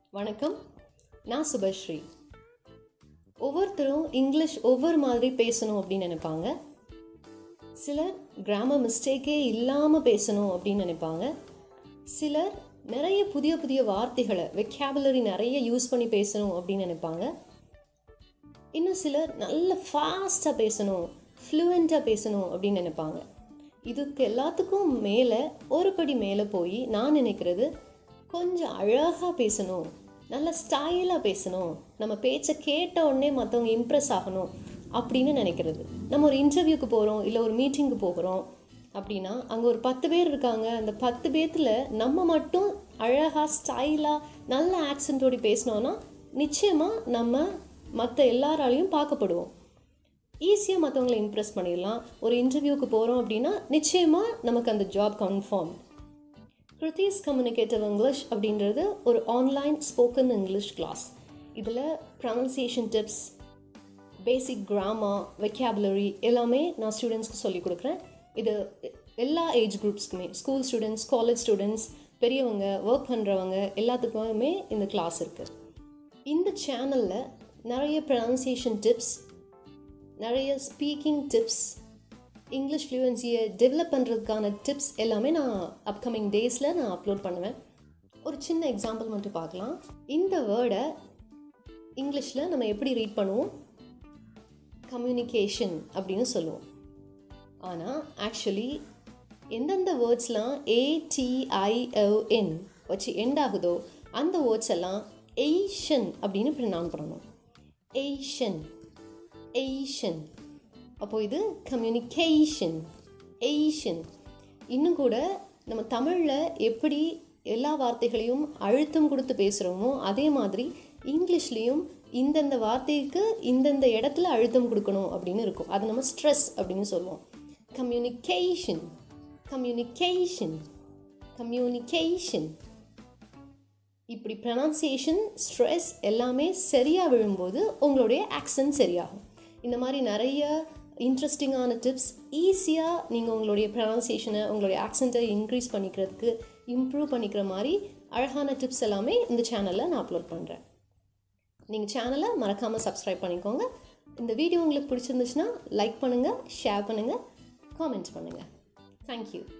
வணக்கம் நான் சுபஸ்ரீ ஒவ்வொருத்தரும் இங்கிலீஷ் ஒவ்வொரு மாதிரி பேசணும் அப்படின்னு நினைப்பாங்க சிலர் கிராமர் மிஸ்டேக்கே இல்லாமல் பேசணும் அப்படின்னு நினைப்பாங்க சிலர் நிறைய புதிய புதிய வார்த்தைகளை வெக்காபுலரி நிறைய யூஸ் பண்ணி பேசணும் அப்படின்னு நினைப்பாங்க இன்னும் சிலர் நல்ல ஃபாஸ்ட்டாக பேசணும் ஃப்ளூவெண்ட்டாக பேசணும் அப்படின்னு நினைப்பாங்க இதுக்கு எல்லாத்துக்கும் மேலே ஒரு படி மேலே போய் நான் நினைக்கிறது கொஞ்சம் அழகாக பேசணும் நல்ல ஸ்டைலாக பேசணும் நம்ம பேச்சை கேட்ட உடனே மற்றவங்க இம்ப்ரெஸ் ஆகணும் அப்படின்னு நினைக்கிறது நம்ம ஒரு இன்டர்வியூக்கு போகிறோம் இல்லை ஒரு மீட்டிங்க்கு போகிறோம் அப்படின்னா அங்கே ஒரு பத்து பேர் இருக்காங்க அந்த பத்து பேர்த்தில் நம்ம மட்டும் அழகாக ஸ்டைலாக நல்ல ஆக்சென்ட்டோடி பேசினோன்னா நிச்சயமாக நம்ம மற்ற எல்லாராலையும் பார்க்கப்படுவோம் ஈஸியாக மற்றவங்களை இம்ப்ரெஸ் பண்ணிடலாம் ஒரு இன்டர்வியூக்கு போகிறோம் அப்படின்னா நிச்சயமாக நமக்கு அந்த ஜாப் கன்ஃபார்ம் கிருத்திஸ் கம்யூனிகேட்டிவ் இங்கிலீஷ் அப்படின்றது ஒரு ஆன்லைன் ஸ்போக்கன் இங்கிலீஷ் கிளாஸ் இதில் pronunciation tips basic grammar vocabulary எல்லாமே நான் ஸ்டூடெண்ட்ஸ்க்கு சொல்லிக் கொடுக்குறேன் இது எல்லா ஏஜ் குரூப்ஸ்க்குமே ஸ்கூல் ஸ்டூடெண்ட்ஸ் காலேஜ் ஸ்டூடெண்ட்ஸ் பெரியவங்க ஒர்க் பண்ணுறவங்க எல்லாத்துக்குமே இந்த கிளாஸ் இருக்குது இந்த சேனலில் நிறைய ப்ரனன்சியேஷன் டிப்ஸ் நிறைய ஸ்பீக்கிங் டிப்ஸ் இங்கிலீஷ் ஃப்ளூயன்சியை டெவலப் பண்ணுறதுக்கான டிப்ஸ் எல்லாமே நான் அப்கமிங் டேஸில் நான் அப்லோட் பண்ணுவேன் ஒரு சின்ன எக்ஸாம்பிள் மட்டும் பார்க்கலாம் இந்த வேர்டை இங்கிலீஷில் நம்ம எப்படி ரீட் பண்ணுவோம் கம்யூனிகேஷன் அப்படின்னு சொல்லுவோம் ஆனால் ஆக்சுவலி எந்தெந்த வேர்ட்ஸ்லாம் ஏடிஐஓஎன் வச்சு எண்ட் ஆகுதோ அந்த வேர்ட்ஸ் எல்லாம் எய்ஷன் அப்படின்னு ப்ரினவுன் பண்ணணும் எய்ஷன் எய்ஷன் அப்போது இது கம்யூனிகேஷன் எய்ஷன் இன்னும் கூட நம்ம தமிழில் எப்படி எல்லா வார்த்தைகளையும் அழுத்தம் கொடுத்து பேசுகிறோமோ அதே மாதிரி இங்கிலீஷ்லேயும் இந்தந்த வார்த்தைக்கு இந்தந்த இடத்துல அழுத்தம் கொடுக்கணும் அப்படின்னு இருக்கும் அது நம்ம ஸ்ட்ரெஸ் அப்படின்னு சொல்லுவோம் கம்யூனிகேஷன் கம்யூனிகேஷன் கம்யூனிகேஷன் இப்படி ப்ரனன்சியேஷன் ஸ்ட்ரெஸ் எல்லாமே சரியாக விழும்போது உங்களுடைய ஆக்சன்ட் சரியாகும் இந்த மாதிரி நிறைய இன்ட்ரெஸ்டிங்கான டிப்ஸ் ஈஸியாக நீங்கள் உங்களுடைய ப்ரனன்சியேஷனை உங்களுடைய ஆக்சண்ட்டை இன்க்ரீஸ் பண்ணிக்கிறதுக்கு இம்ப்ரூவ் பண்ணிக்கிற மாதிரி அழகான டிப்ஸ் எல்லாமே இந்த சேனலில் நான் அப்லோட் பண்ணுறேன் நீங்கள் சேனலை மறக்காமல் சப்ஸ்கிரைப் பண்ணிக்கோங்க இந்த வீடியோ உங்களுக்கு பிடிச்சிருந்துச்சுன்னா லைக் பண்ணுங்கள் ஷேர் பண்ணுங்கள் காமெண்ட்ஸ் பண்ணுங்கள் தேங்க்யூ